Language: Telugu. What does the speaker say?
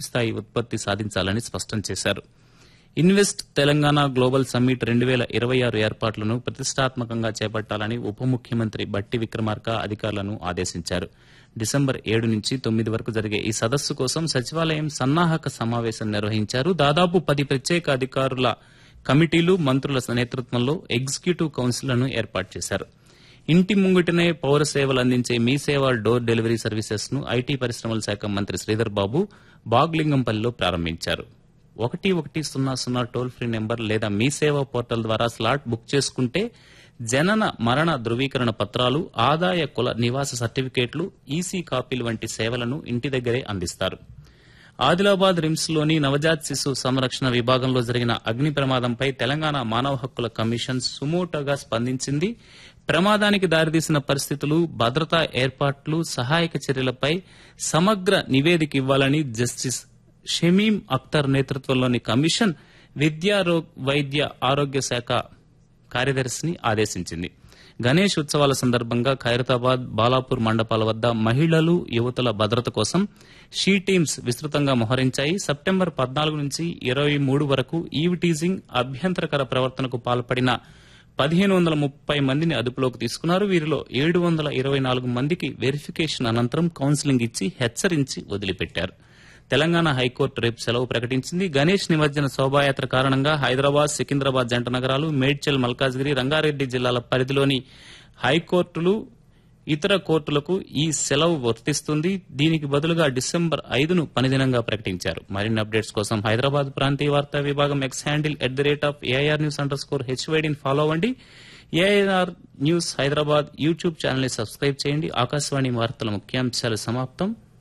పూర్తిస్థాయి ఉత్పత్తి సాధించాలని స్పష్టం చేశారు ఇన్వెస్ట్ తెలంగాణ గ్లోబల్ సమ్మిట్ రెండు వేల ఇరవై ఆరు ఏర్పాట్లను ప్రతిష్టాత్మకంగా చేపట్టాలని ఉప ముఖ్యమంత్రి బట్టి విక్రమార్క అధికారులను ఆదేశించారు డిసెంబర్ ఏడు నుంచి తొమ్మిది వరకు జరిగే ఈ సదస్సు కోసం సచివాలయం సన్నాహక సమావేశం నిర్వహించారు దాదాపు పది ప్రత్యేక అధికారుల కమిటీలు మంత్రుల నేతృత్వంలో ఎగ్జిక్యూటివ్ కౌన్సిల్లను ఏర్పాటు చేశారు ఇంటి ముంగిటనే పౌర సేవలు అందించే మీ సేవ డోర్ డెలివరీ సర్వీసెస్ ను ఐటీ పరిశ్రమల శాఖ మంత్రి శ్రీధర్ బాబు బాగ్లింగంపల్లిలో ప్రారంభించారు ఒకటి ఒకటి సున్నా సున్నా టోల్ ఫ్రీ నెంబర్ లేదా మీ సేవ పోర్టల్ ద్వారా స్లాట్ బుక్ చేసుకుంటే జనన మరణ ధృవీకరణ పత్రాలు ఆదాయ కుల నివాస సర్టిఫికేట్లు ఈసీ కాపీలు వంటి సేవలను ఇంటి దగ్గరే అందిస్తారు ఆదిలాబాద్ రిమ్స్ లోని నవజాత్ శిశు సంరక్షణ విభాగంలో జరిగిన అగ్ని ప్రమాదంపై తెలంగాణ మానవ హక్కుల కమిషన్ సుమోటోగా స్పందించింది ప్రమాదానికి దారితీసిన పరిస్థితులు భద్రతా ఏర్పాట్లు సహాయక చర్యలపై సమగ్ర నివేదిక ఇవ్వాలని జస్టిస్ షమీం అఖ్తర్ నేతృత్వంలోని కమిషన్ విద్యా రో- వైద్య ఆరోగ్య శాఖ కార్యదర్శిని ఆదేశించింది గణేష్ ఉత్సవాల సందర్భంగా ఖైరతాబాద్ బాలాపూర్ మండపాల వద్ద మహిళలు యువతుల భద్రత కోసం షీ టీమ్స్ విస్తృతంగా మోహరించాయి సెప్టెంబర్ పద్నాలుగు నుంచి ఇరవై మూడు వరకు ఈవ్ టీజింగ్ అభ్యంతరకర ప్రవర్తనకు పాల్పడిన పదిహేను వందల ముప్పై మందిని అదుపులోకి తీసుకున్నారు వీరిలో ఏడు వందల ఇరవై నాలుగు మందికి వెరిఫికేషన్ అనంతరం కౌన్సిలింగ్ ఇచ్చి హెచ్చరించి వదిలిపెట్టారు తెలంగాణ హైకోర్టు రేపు సెలవు ప్రకటించింది గణేష్ నిమజ్జన శోభాయాత్ర కారణంగా హైదరాబాద్ సికింద్రాబాద్ జంట నగరాలు మేడ్చల్ మల్కాజ్గిరి రంగారెడ్డి జిల్లాల పరిధిలోని హైకోర్టులు ఇతర కోర్టులకు ఈ సెలవు వర్తిస్తుంది దీనికి బదులుగా డిసెంబర్ ఐదును పనిదినంగా ప్రకటించారు మరిన్ని అప్డేట్స్ కోసం హైదరాబాద్ ప్రాంతీయ వార్తా విభాగం X handle at the rate of AIR news underscore హెచ్వైడిని ఫాలో అవ్వండి AIR news Hyderabad YouTube channel ని సబ్స్క్రైబ్ చేయండి ఆకాశవాణి వార్తల ముఖ్యాంశాలు సమాప్తం